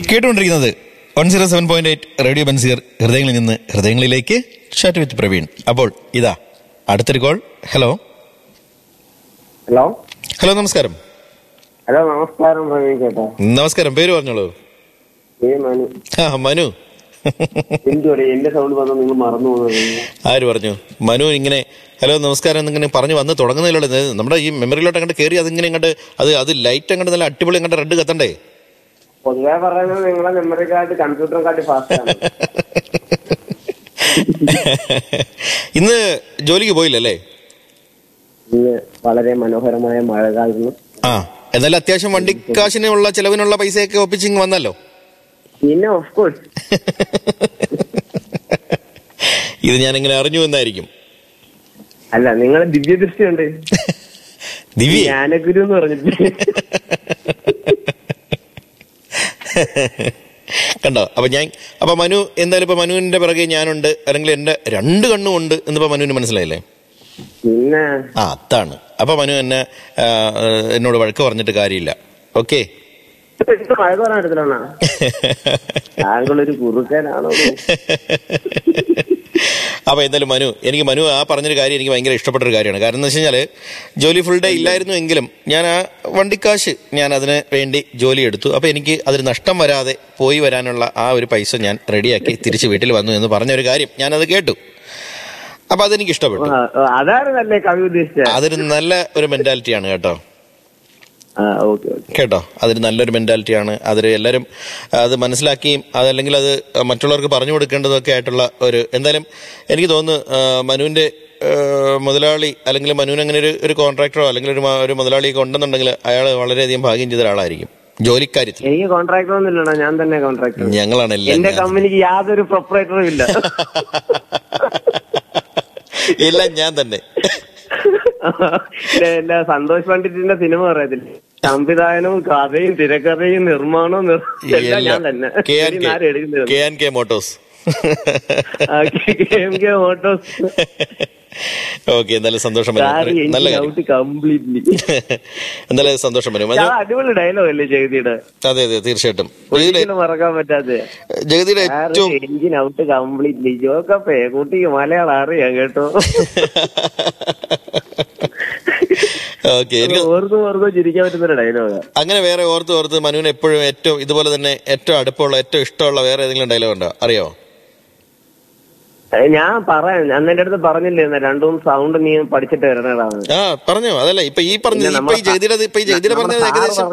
കേട്ടുകൊണ്ടിരിക്കുന്നത് one zero seven point eight radio ബൻസീർ ഹൃദയങ്ങളിൽ നിന്ന് ഹൃദയങ്ങളിലേക്ക് ഷാറ്റ് വിത്ത് പ്രവീൺ അപ്പോൾ ഇതാ അടുത്തൊരു കോൾ ഹലോ ഹലോ ഹലോ നമസ്കാരം ഹലോ നമസ്കാരം പ്രവീൺ ചേട്ടാ നമസ്കാരം പേര് പറഞ്ഞോളൂ ഏ മനു ആ മനു എന്തുവാടെ എന്റെ സൗണ്ട് വന്നാൽ നിങ്ങൾ മറന്നു പോകുന്നത് ആര് പറഞ്ഞു മനു ഇങ്ങനെ ഹലോ നമസ്കാരം എന്നിങ്ങനെ പറഞ്ഞു വന്ന് തുടങ്ങുന്നതിലുള്ള ഇത് നമ്മുടെ ഈ മെമ്മറിയിലോട്ട് അങ്ങോട്ട് കയറി അതിങ്ങനെ അങ്ങോട്ട് അത് അത് ലൈറ്റ് അങ്ങോട്ട് നല്ല അടിപൊളി അങ്ങോട്ട് റെഡ് കത്തണ്ടേ പൊതുവെ പറയുന്നത് നിങ്ങളെ memory card computer card fast ആണ് ഇന്ന് ജോലിക്ക് പോയില്ലല്ലേ ഇന്ന് വളരെ മനോഹരമായ മഴകാലം ആ എന്നാലും അത്യാവശ്യം വണ്ടിക്കാശിനുള്ള ചെലവിനുള്ള പൈസയൊക്കെ ഒപ്പിച്ചിങ് വന്നല്ലോ പിന്നെ ഓഫ് കോഴ്സ് ഇത് ഞാൻ ഇങ്ങനെ അറിഞ്ഞു എന്നായിരിക്കും അല്ല നിങ്ങളെ ദിവ്യദൃഷ്ടി ഉണ്ട് ദിവ്യ ജ്ഞാനഗുരു എന്ന് പറഞ്ഞിട്ട് കണ്ടോ അപ്പൊ ഞാൻ അപ്പൊ മനു എന്തായാലും ഇപ്പൊ മനുവിന്റെ പിറകെ ഞാനുണ്ട് അല്ലെങ്കിൽ എന്റെ രണ്ട് കണ്ണും ഉണ്ട് എന്നിപ്പോ മനുവിന് മനസ്സിലായില്ലേ പിന്നെ ആ അതാണ് അപ്പൊ മനു എന്നെ ആ, എന്നോട് വഴക്ക് പറഞ്ഞിട്ട് കാര്യമില്ല ഓക്കെ ഇത് മഴ പറയാൻ എടുത്തിട്ടാണോ താങ്കൾ ഒരു കുറുക്കനാണോ അപ്പൊ എന്തായാലും മനു എനിക്ക് മനു ആ പറഞ്ഞൊരു കാര്യം എനിക്ക് ഭയങ്കര ഇഷ്ടപ്പെട്ട ഒരു കാര്യമാണ് കാരണം എന്ന് വെച്ച് കഴിഞ്ഞാല് ജോലി ഫുൾ ഡേ ഇല്ലായിരുന്നു എങ്കിലും ഞാൻ ആ വണ്ടിക്കാശ് ഞാൻ അതിന് വേണ്ടി ജോലി എടുത്തു അപ്പൊ എനിക്ക് അതിന് നഷ്ടം വരാതെ പോയി വരാനുള്ള ആ ഒരു പൈസ ഞാൻ റെഡിയാക്കി തിരിച്ച് വീട്ടിൽ വന്നു എന്ന് പറഞ്ഞ ഒരു കാര്യം ഞാനത് കേട്ടു അപ്പൊ അതെനിക്ക് ഇഷ്ടപ്പെട്ടു അതായിരുന്നല്ലേ കവി ഉദ്ദേശിച്ചത് അതൊരു നല്ല ഒരു മെന്റാലിറ്റിയാണ് കേട്ടോ ആ ഓക്കെ ഓക്കെ കേട്ടോ അതൊരു നല്ലൊരു മെന്റാലിറ്റിയാണ് അതിൽ എല്ലാവരും അത് മനസ്സിലാക്കിയും അതല്ലെങ്കിൽ അത് മറ്റുള്ളവർക്ക് പറഞ്ഞു കൊടുക്കേണ്ടതൊക്കെ ആയിട്ടുള്ള ഒരു എന്തായാലും എനിക്ക് തോന്നുന്നു ആ, മനുവിന്റെ ആ, മുതലാളി അല്ലെങ്കിൽ മനുവിന് അങ്ങനെ ഒരു ഒരു കോൺട്രാക്ടറോ അല്ലെങ്കിൽ ഒരു മ- ഒരു മുതലാളിയൊക്കെ ഉണ്ടെന്നുണ്ടെങ്കിൽ അയാൾ വളരെയധികം ഭാഗ്യം ചെയ്ത ഒരാളായിരിക്കും ജോലിക്കാര്യത്തിൽ എനിക്ക് കോൺട്രാക്ടർ ഒന്നുമില്ലടാ ഞാൻ തന്നെ കോൺട്രാക്ടർ ഞങ്ങളാണ് എല്ലാം എന്റെ ഞാൻ. കമ്പനിക്ക് യാതൊരു പ്രൊപ്പറേറ്ററും ഇല്ല എല്ലാം ഞാൻ തന്നെ ഇല്ല, ഇല്ല, സന്തോഷ് പണ്ഡിറ്റിന്റെ സിനിമ പറയത്തില്ലേ സംവിധാനവും കഥയും തിരക്കഥയും നിർമ്മാണവും നിർ- എല്ലാം ഞാൻ തന്നെ കെ ആൻ ഇതിൽ ആരും എടുക്കുന്നില്ല. കെ ആൻ കെ മോട്ടോസ് ആ, KMK മോട്ടോഴ്സ് ഓക്കെ എന്തായാലും സന്തോഷം വരും. കാർ നല്ല എഞ്ചിൻ കാര്യം ഔട്ട് കംപ്ലീറ്റ്ലി എന്തായാലും സന്തോഷം വരും അത് അടിപൊളി ഡയലോഗ് അല്ലേ ജഗതിയുടെ അതെ അതെ തീർച്ചയായിട്ടും ജഗതിയുടെ ഒരിക്കലും മറക്കാൻ പറ്റാതെ ജഗതിയുടെ കാർ ഏറ്റവും എഞ്ചിൻ ഔട്ട് കംപ്ലീറ്റ്ലി ജോക്കപ്പേ കുട്ടിക്ക് മലയാളം അറിയാം കേട്ടോ ഓക്കെ എനിക്ക് ഓർക്കും ഓർക്കും ചിരിക്കാൻ പറ്റുന്ന ഒരു ഡയലോഗാ അങ്ങനെ വേറെ ഓർത്ത് ഓർത്ത് മനുവിന് എപ്പോഴും ഏറ്റവും ഇതുപോലെ തന്നെ ഏറ്റവും അടുപ്പമുള്ള ഏറ്റവും ഇഷ്ടമുള്ള വേറെ ഏതെങ്കിലും ഡയലോഗ് ഉണ്ടോ അറിയോ ഏ, ഞാൻ പറയാം അന്ന് എന്റെ അടുത്ത് പറഞ്ഞില്ലേ എന്നാ രണ്ടും സൗണ്ട് നീ പഠിച്ചിട്ട് വരണേടാന്ന് ആ പറഞ്ഞോ അതല്ല ഇപ്പൊ ഈ പറഞ്ഞത് പിന്നെ ഇപ്പൊ ഈ നമ്മളെ ജഗതിയുടെ ഇപ്പൊ ഈ ജഗതിയുടെ നമ്മുടെ പറഞ്ഞത് സാറ് ഏകദേശം